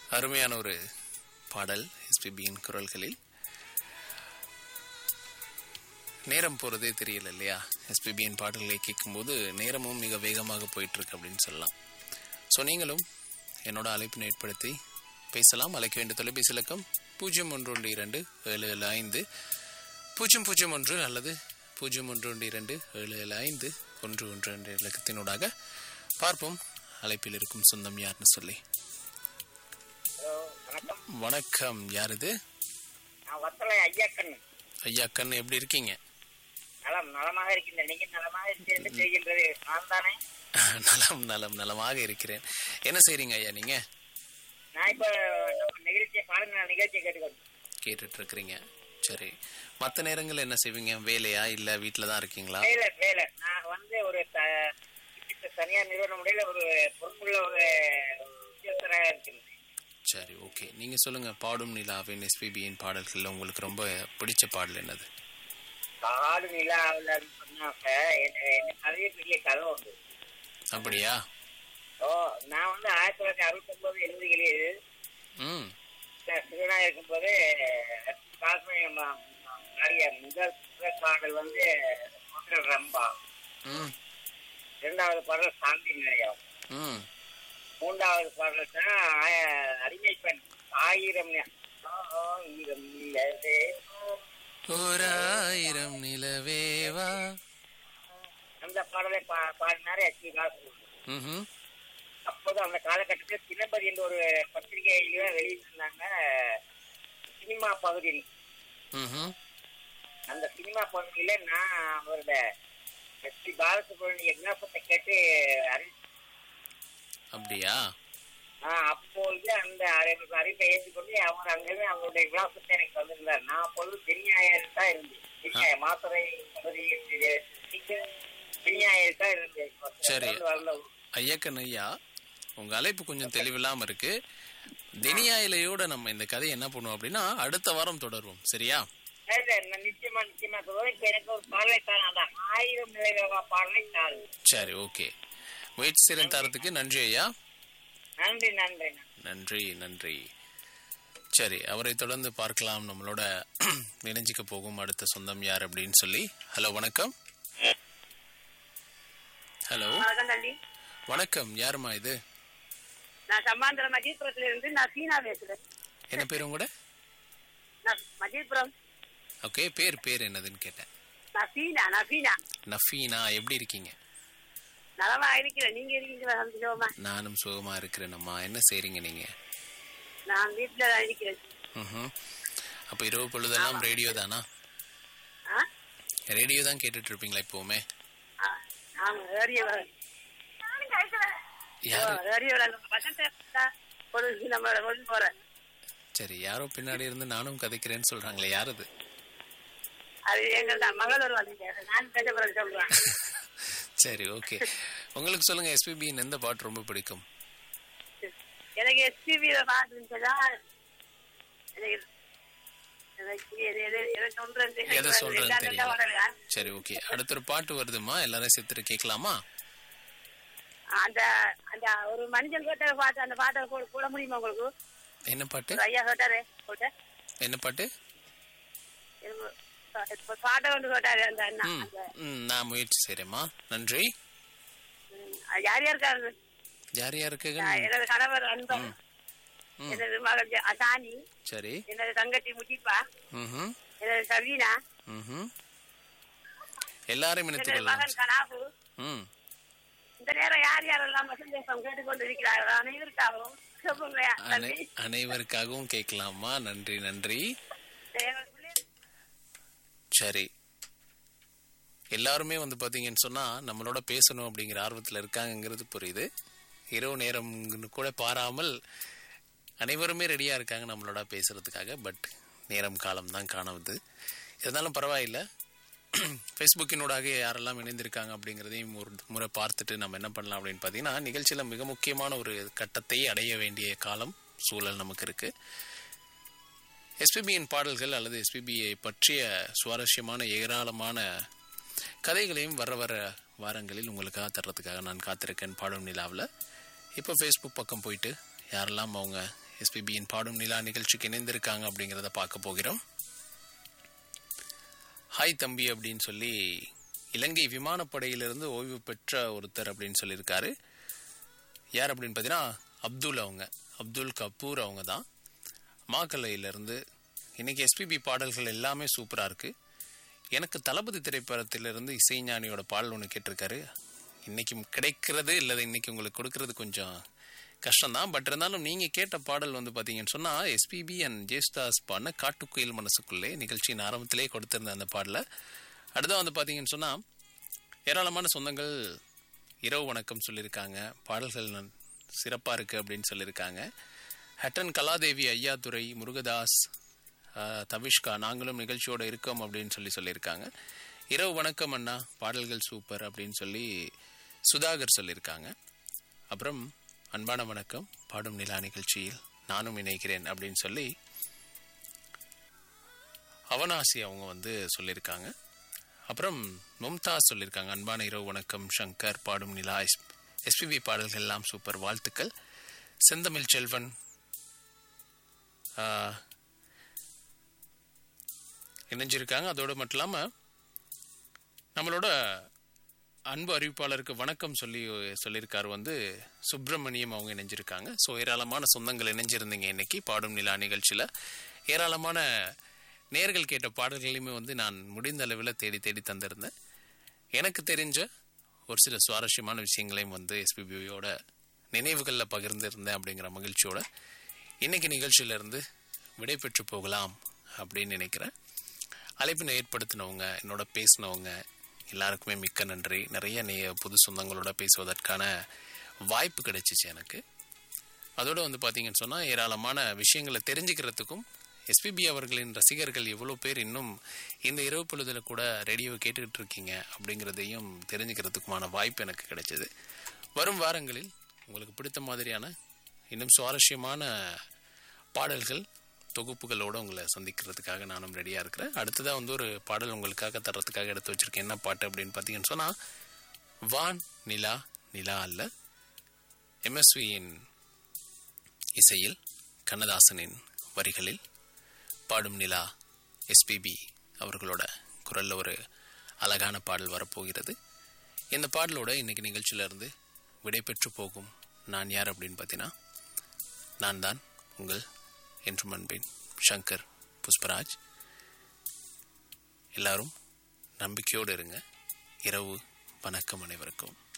அருமையான ஒரு பாடல் எஸ்பிபியின் குரல்களில் நேரம் போகிறதே தெரியல இல்லையா எஸ்பிபியின் பாடல்களை கேட்கும்போது நேரமும் மிக வேகமாக போயிட்டு இருக்கு அப்படின்னு சொல்லலாம் ஸோ நீங்களும் என்னோட அழைப்பினை ஏற்படுத்தி பேசலாம் அழைக்க வேண்டிய தொலைபேசி இலக்கம் பூஜ்ஜியம் ஒன்று ஒன்று இரண்டு ஏழு ஏழு ஐந்து பூஜ்ஜியம் பூஜ்ஜியம் ஒன்று அல்லது பூஜ்ஜியம் ஒன்று ஒன்று இரண்டு ஏழு ஏழு ஐந்து ஒன்று ஒன்று என்ற இலக்கத்தினூடாக பார்ப்போம் அழைப்பில் இருக்கும் சொந்தம் யாருன்னு சொல்லி ஹலோ வணக்கம் வணக்கம் யார் இது நான் வத்தலை ஐயாக்கன் ஐயா கண் எப்படி இருக்கீங்க நலம் நலமாக இருக்கின்ற நீங்க நலமாக இருக்கிறது தெரிகின்றது நான் தானே நலம் நலம் நலமாக இருக்கிறேன் என்ன செய்றீங்க ஐயா நீங்க நான் இப்ப நம்ம நிகழ்ச்சியை பாருங்க நிகழ்ச்சியை கேட்டுக்கொண்டு கேட்டுட்டு இருக்கிறீங்க சரி மற்ற நேரங்கள் என்ன செய்வீங்க வேலையா இல்ல வீட்டில தான் இருக்கீங்களா வேலை வேலை நான் வந்து ஒரு த- குறிப்பிட்ட தனியார் நிறுவன முறையில ஒரு பொறுப்புள்ள ஒரு உத்தியோகத்தராக இருக்கிறேன் சரி ஓகே நீங்க சொல்லுங்க பாடும் நிலாவின் எஸ்பிபியின் பாடல்கள்ல உங்களுக்கு ரொம்ப பிடிச்ச பாடல் என்னது காடு நிலாவில் சொன்னாக்க எனக்கு எனக்கு நிறைய பெரிய கதை உண்டு அப்படியா ஓ நான் வந்து ஆயிரத்தி தொள்ளாயிரத்தி அறுபத்தி ஒன்பது எழுதுகளில் ம் சிறுவனாக இருக்கும்போது காஷ்மீர் நிறைய முதல் முதல் பாடல் வந்து முதல் ரம்பா ம் இரண்டாவது பாடல் சாந்தி நிலையம் ம் மூன்றாவது பாடல் தான் ஆய- அடிமை பெண் ஆயிரம் நி- ஆயிரம் நிலவே ஓராயிரம் நிலவேவா அந்த பாடலை பா பாடினாரு எஸ் பி ம் அப்போது அந்த காலகட்டத்தில் தினபதி என்ற ஒரு பத்திரிகையில வெளியிட்டிருந்தாங்க சினிமா பகுதியில் ம் அந்த சினிமா பகுதியில நான் அவரோட எஸ் பி பாலசுப்ரமணிய விண்ணப்பத்தை கேட்டு அறி அப்படியா ஆஹ் அப்பொழுது அந்த அறிவு அறிப்பை ஏற்றுக்கொண்டு அவர் அங்கிருந்து அவருடைய விலாசத்தை எனக்கு வந்திருந்தார் நான் அப்பொழுது பெரியாயர் தான் இருந்தேன் பெரியாய மாத்தரை பகுதியில் பெரியாயர் தான் இருந்தேன் சரி. தொடர்ந்து வளர்ந்த ஊர். ஐயக்கன் ஐயா உங்க அழைப்பு கொஞ்சம் தெளிவில்லாம இருக்கு தினியாயிலையோட நம்ம இந்த கதையை என்ன பண்ணுவோம் அப்படின்னா அடுத்த வாரம் தொடருவோம் சரியா சரி, சரி, நான் நிச்சயமா நிச்சயமா சொல்லுவேன் இப்ப எனக்கு ஒரு பாடலை தான் அதான் ஆயிரம் நிலைவா பாடலை தான் சரி ஓகே முயற்சி செய்யும் தரத்துக்கு நன்றி ஐயா நன்றி நன்றி நன்றி. நன்றி நன்றி சரி அவரை தொடர்ந்து பார்க்கலாம் நம்மளோட இணைஞ்சிக்க போகும் அடுத்த சொந்தம் யார் அப்படின்னு சொல்லி ஹலோ வணக்கம் ஹலோ வணக்கம் தள்ளி வணக்கம் யாருமா இது நான் சம்மாந்திரம் மஜீத்புரத்துல இருந்து நான் சீனா பேசுறேன் என்ன பேர் உங்களோட நான் மஜீத்புரம் ஓகே பேர் பேர் என்னதுன்னு கேட்டேன் நான் சீனா நான் சீனா நஃபீனா எப்படி இருக்கீங்க நலமா இருக்கிறேன் நீங்க இருக்கீங்களா சந்தோஷமா நானும் சுகமா இருக்கிறேன் அம்மா என்ன செய்றீங்க நீங்க நான் வீட்டுல தான் இருக்கிறேன் ம்ஹும். அப்ப இரவு பொழுதெல்லாம் ரேடியோ தானா ஆ? ரேடியோ தான் கேட்டுட்டு இருப்பீங்களா எப்பவுமே ஆ, ஆமா ரேடியோ யாரு ரேடியோ ஒரு நம்மளோட கொண்டு போறேன் சரி யாரோ பின்னாடி இருந்து நானும் கதைக்கிறேன்னு சொல்றாங்களே யார் அது அது எங்கள் தான் மகளூர் வந்து நான் பேச போறேன் சொல்றேன் சரி ஓகே உங்களுக்கு சொல்லுங்க எஸ்பிபியின் எந்த பாட்டு ரொம்ப பிடிக்கும் எனக்கு எஸ்டிவியில பாட்டுன்னு எனக்கு எனக்கு எது- எது- எது சொல்றது எதை சொல்றேன்னு எல்லாரும் தெரியல பாடலா? சரி ஓகே அடுத்த ஒரு பாட்டு வருதுமா எல்லாரும் சேர்த்துட்டு கேட்கலாமா அந்த அந்த ஒரு மனுஷன் கேட்ட பாட்டு அந்த பாட்டை கூட கூட முடியுமா உங்களுக்கு என்ன பாட்டு ஒரு ஐயா கேட்டாரு போட்டு என்ன பாட்டு எனக்கு பா- இப்ப பாட்டை கொண்டு கேட்டாரு அந்த அண்ணா ம் அந்த ம் நான் முயற்சி செய்றேம்மா நன்றி ம், அது யார் யாருக்காரு யார் யாருக்கு எனது கணவர் அன்பன் ம். எனது மகள் ஜ- அசானி சரி எனது தங்கச்சி முஜிப்பா ம் எனது சவீனா ம் எல்லாரையும் இணைத்துக் எனது கொள்ளலாம் மகன் கனாபு ம் இந்த நேரம் யார் யாரெல்லாம் சந்தேசம் கேட்டுக்கொண்டு இருக்கிறார்கள் அனைவருக்காகவும் சொல்லுங்க அனை அனைவருக்காகவும் கேட்கலாமா நன்றி நன்றி சரி எல்லாருமே வந்து பாத்தீங்கன்னு சொன்னா நம்மளோட பேசணும் அப்படிங்கிற ஆர்வத்துல இருக்காங்கங்கிறது புரியுது இரவு நேரம் கூட பாராமல் அனைவருமே ரெடியா இருக்காங்க நம்மளோட பேசுறதுக்காக பட் நேரம் காலம் தான் காணுது இருந்தாலும் பரவாயில்ல ஃபேஸ்புக்கினூடாக யாரெல்லாம் இணைந்திருக்காங்க அப்படிங்கிறதையும் ஒரு முறை பார்த்துட்டு நம்ம என்ன பண்ணலாம் அப்படின்னு பார்த்தீங்கன்னா நிகழ்ச்சியில் மிக முக்கியமான ஒரு கட்டத்தை அடைய வேண்டிய காலம் சூழல் நமக்கு இருக்கு எஸ்பிபியின் பாடல்கள் அல்லது எஸ்பிபியை பற்றிய சுவாரஸ்யமான ஏராளமான கதைகளையும் வர வர வாரங்களில் உங்களுக்காக தர்றதுக்காக நான் காத்திருக்கேன் பாடும் நிலாவில் இப்போ ஃபேஸ்புக் பக்கம் போயிட்டு யாரெல்லாம் அவங்க எஸ்பிபியின் பாடும் நிலா நிகழ்ச்சிக்கு இணைந்திருக்காங்க அப்படிங்கிறத பார்க்க போகிறோம் ஹாய் தம்பி அப்படின்னு சொல்லி இலங்கை விமானப்படையிலிருந்து ஓய்வு பெற்ற ஒருத்தர் அப்படின்னு சொல்லியிருக்காரு யார் அப்படின்னு பார்த்தீங்கன்னா அப்துல் அவங்க அப்துல் கபூர் அவங்க தான் மாக்கல்லையிலேருந்து இன்னைக்கு எஸ்பிபி பாடல்கள் எல்லாமே சூப்பராக இருக்குது எனக்கு தளபதி திரைப்படத்திலிருந்து இசைஞானியோட பாடல் ஒன்று கேட்டிருக்காரு இன்னைக்கு கிடைக்கிறது இல்லை இன்னைக்கு உங்களுக்கு கொடுக்கறது கொஞ்சம் கஷ்டம்தான் பட் இருந்தாலும் நீங்கள் கேட்ட பாடல் வந்து பார்த்தீங்கன்னு சொன்னால் எஸ்பிபி அண்ட் ஜேஸ்தாஸ் பாடின காட்டுக்குயில் மனசுக்குள்ளே நிகழ்ச்சியின் ஆரம்பத்திலே கொடுத்திருந்த அந்த பாடலை அடுத்து வந்து பார்த்தீங்கன்னு சொன்னால் ஏராளமான சொந்தங்கள் இரவு வணக்கம் சொல்லியிருக்காங்க பாடல்கள் சிறப்பாக இருக்குது அப்படின்னு சொல்லியிருக்காங்க ஹட்டன் கலாதேவி ஐயாதுரை முருகதாஸ் ஆஹ், தவிஷ்கா நாங்களும் நிகழ்ச்சியோட இருக்கோம் அப்படின்னு சொல்லி சொல்லியிருக்காங்க இரவு வணக்கம் அண்ணா பாடல்கள் சூப்பர் அப்படின்னு சொல்லி சுதாகர் சொல்லியிருக்காங்க அப்புறம் அன்பான வணக்கம் பாடும் நிலா நிகழ்ச்சியில் நானும் இணைக்கிறேன் அப்படின்னு சொல்லி அவனாசி அவங்க வந்து சொல்லியிருக்காங்க அப்புறம் மும்தாஸ் சொல்லியிருக்காங்க அன்பான இரவு வணக்கம் சங்கர் பாடும் நிலா எஸ்பிபி பாடல்கள் எல்லாம் சூப்பர் வாழ்த்துக்கள் செந்தமிழ் செல்வன் ஆஹ், இணைஞ்சிருக்காங்க அதோடு மட்டும் இல்லாமல் நம்மளோட அன்பு அறிவிப்பாளருக்கு வணக்கம் சொல்லி சொல்லியிருக்காரு வந்து சுப்பிரமணியம் அவங்க இணைஞ்சிருக்காங்க ஸோ ஏராளமான சொந்தங்கள் இணைஞ்சிருந்தீங்க இன்னைக்கு பாடும் நிலா நிகழ்ச்சியில் ஏராளமான நேர்கள் கேட்ட பாடல்களையுமே வந்து நான் முடிந்த அளவில் தேடி தேடி தந்திருந்தேன் எனக்கு தெரிஞ்ச ஒரு சில சுவாரஸ்யமான விஷயங்களையும் வந்து எஸ்பிபியோட நினைவுகளில் பகிர்ந்திருந்தேன் அப்படிங்கிற மகிழ்ச்சியோட இன்னைக்கு நிகழ்ச்சியிலேருந்து விடை பெற்று போகலாம் அப்படின்னு நினைக்கிறேன் அழைப்பினை ஏற்படுத்தினவங்க என்னோட பேசினவங்க எல்லாருக்குமே மிக்க நன்றி நிறைய நே புது சொந்தங்களோட பேசுவதற்கான வாய்ப்பு கிடைச்சிச்சு எனக்கு அதோட வந்து பார்த்தீங்கன்னு சொன்னால் ஏராளமான விஷயங்களை தெரிஞ்சுக்கிறதுக்கும் எஸ்பிபி அவர்களின் ரசிகர்கள் எவ்வளோ பேர் இன்னும் இந்த இரவு பொழுதில் கூட ரேடியோவை கேட்டுக்கிட்டு இருக்கீங்க அப்படிங்கிறதையும் தெரிஞ்சுக்கிறதுக்குமான வாய்ப்பு எனக்கு கிடைச்சது வரும் வாரங்களில் உங்களுக்கு பிடித்த மாதிரியான இன்னும் சுவாரஸ்யமான பாடல்கள் தொகுப்புகளோடு உங்களை சந்திக்கிறதுக்காக நானும் ரெடியாக இருக்கிறேன் அடுத்ததாக வந்து ஒரு பாடல் உங்களுக்காக தர்றதுக்காக எடுத்து வச்சிருக்கேன் என்ன பாட்டு அப்படின்னு பார்த்தீங்கன்னு சொன்னால் வான் நிலா நிலா அல்ல எம்எஸ்வியின் இசையில் கண்ணதாசனின் வரிகளில் பாடும் நிலா எஸ்பிபி அவர்களோட குரலில் ஒரு அழகான பாடல் வரப்போகிறது இந்த பாடலோட இன்னைக்கு நிகழ்ச்சியிலிருந்து விடை பெற்று போகும் நான் யார் அப்படின்னு பார்த்தீங்கன்னா நான் தான் உங்கள் என்றும் அன்பின் சங்கர் புஷ்பராஜ் எல்லாரும் நம்பிக்கையோடு இருங்க இரவு வணக்கம் அனைவருக்கும்